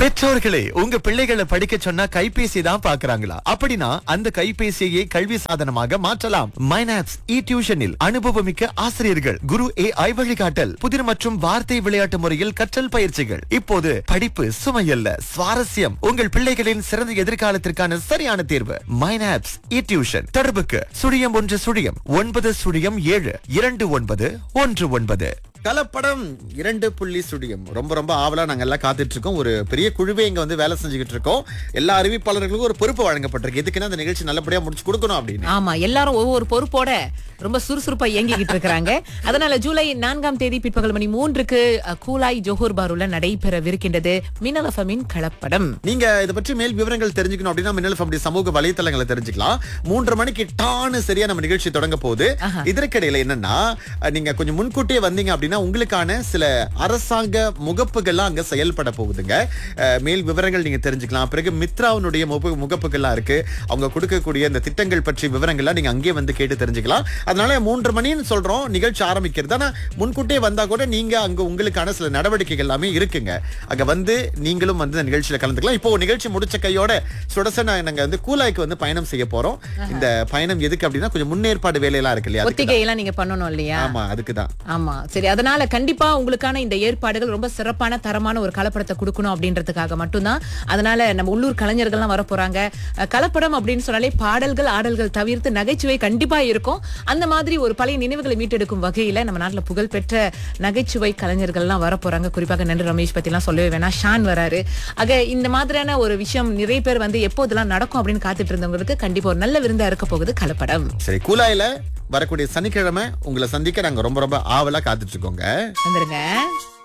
பெற்றோர்களே உங்க பிள்ளைகளை படிக்க சொன்னா கைபேசி தான் பாக்குறாங்களா அப்படின்னா அந்த கைபேசியை கல்வி சாதனமாக மாற்றலாம் மைனாப்ஸ் இ டியூஷனில் அனுபவமிக்க ஆசிரியர்கள் குரு ஏ ஐ வழிகாட்டல் புதிர் மற்றும் வார்த்தை விளையாட்டு முறையில் கற்றல் பயிற்சிகள் இப்போது படிப்பு சுமையல்ல சுவாரஸ்யம் உங்கள் பிள்ளைகளின் சிறந்த எதிர்காலத்திற்கான சரியான தேர்வு மைனாப்ஸ் இ டியூஷன் தொடர்புக்கு சுழியம் ஒன்று சுழியம் ஒன்பது சுழியம் ஏழு இரண்டு ஒன்பது ஒன்று ஒன்பது கலப்படம் இரண்டு புள்ளி சுடியம் ரொம்ப ரொம்ப ஆவலா நாங்க எல்லாம் காத்துட்டு இருக்கோம் ஒரு பெரிய குழுவே இங்க வந்து வேலை செஞ்சுக்கிட்டு இருக்கோம் எல்லா அறிவிப்பாளர்களுக்கும் ஒரு பொறுப்பு வழங்கப்பட்டிருக்கு எதுக்குன்னா அந்த நிகழ்ச்சி நல்லபடியா முடிச்சு கொடுக்கணும் அப்படின்னு ஆமா எல்லாரும் ஒவ்வொரு பொறுப்போட ரொம்ப சுறுசுறுப்பா இயங்கிக்கிட்டு இருக்கிறாங்க அதனால ஜூலை நான்காம் தேதி பிற்பகல் மணி மூன்றுக்கு அஹ், கூலாய் ஜோஹர் பாருல நடைபெறவிருக்கின்றது மின்னல் எஃப்எம்மின் கலப்படம் நீங்க இதை பற்றி மேல் விவரங்கள் தெரிஞ்சுக்கணும் அப்படின்னா மின்னல் ஃபேமிலி சமூக வலைத்தளங்களை தெரிஞ்சுக்கலாம் மூன்றரை மணிக்கு டான்னு சரியா நம்ம நிகழ்ச்சி தொடங்க போகுது இதற்கிடையில என்னன்னா அஹ், நீங்க கொஞ்சம் முன்கூட்டியே வந்தீங்க அப்படின்னா உங்களுக்கான சில அரசாங்க முகப்புகள்லாம் அங்க செயல்பட போகுதுங்க அஹ், மேல் விவரங்கள் நீங்க தெரிஞ்சுக்கலாம் பிறகு மித்ராவினுடைய முக முகப்புகள்லாம் இருக்கு அவங்க கொடுக்கக்கூடிய இந்த திட்டங்கள் பற்றி விவரங்கள்லாம் நீங்க அங்கேயே வந்து கேட்டு தெரிஞ்சுக்கலாம் அதனால மூன்று மணின்னு சொல்றோம் நிகழ்ச்சி ஆரம்பிக்கிறது ஆனா முன்கூட்டியே வந்தா கூட நீங்க அங்க உங்களுக்கான சில நடவடிக்கைகள் எல்லாமே இருக்குங்க அங்க வந்து நீங்களும் வந்து இந்த நிகழ்ச்சியில கலந்துக்கலாம் இப்போ நிகழ்ச்சி முடிச்ச கையோட சுடசன நாங்க வந்து கூலாய்க்கு வந்து பயணம் செய்ய போறோம் இந்த பயணம் எதுக்கு அப்படின்னா கொஞ்சம் முன்னேற்பாடு வேலையெல்லாம் இருக்கு இல்லையா அதுக்கு ஒத்திகை எல்லாம் நீங்க பண்ணணும் இல்லையா தான். ஆமா அதுக்குதான் ஆமா சரி அதனால கண்டிப்பா உங்களுக்கான இந்த ஏற்பாடுகள் ரொம்ப சிறப்பான தரமான ஒரு கலப்படத்தை கொடுக்கணும் அப்படின்றதுக்காக மட்டும்தான் அதனால நம்ம உள்ளூர் கலைஞர்கள்லாம் வர போறாங்க அஹ், கலப்படம் அப்படின்னு சொன்னாலே பாடல்கள் ஆடல்கள் தவிர்த்து நகைச்சுவை கண்டிப்பா இருக்கும் அந்த மாதிரி ஒரு பழைய நினைவுகளை மீட்டெடுக்கும் வகையில நம்ம நாட்டுல புகழ்பெற்ற நகைச்சுவை கலைஞர்கள்லாம் வர போறாங்க குறிப்பாக நென்று ரமேஷ் பத்தி எல்லாம் சொல்லவே வேணாம் ஷான் வராரு ஆக இந்த மாதிரியான ஒரு விஷயம் நிறைய பேர் வந்து எப்போதெல்லாம் நடக்கும் அப்படின்னு காத்துட்டு இருந்தவங்களுக்கு கண்டிப்பா ஒரு நல்ல விருந்தா இருக்க போகுது கலப்படம் சரி கூலாயில வரக்கூடிய சனிக்கிழமை உங்களை சந்திக்க நாங்க ரொம்ப ரொம்ப ஆவலா காத்துட்டு இருக்கோங்க வந்துருங்க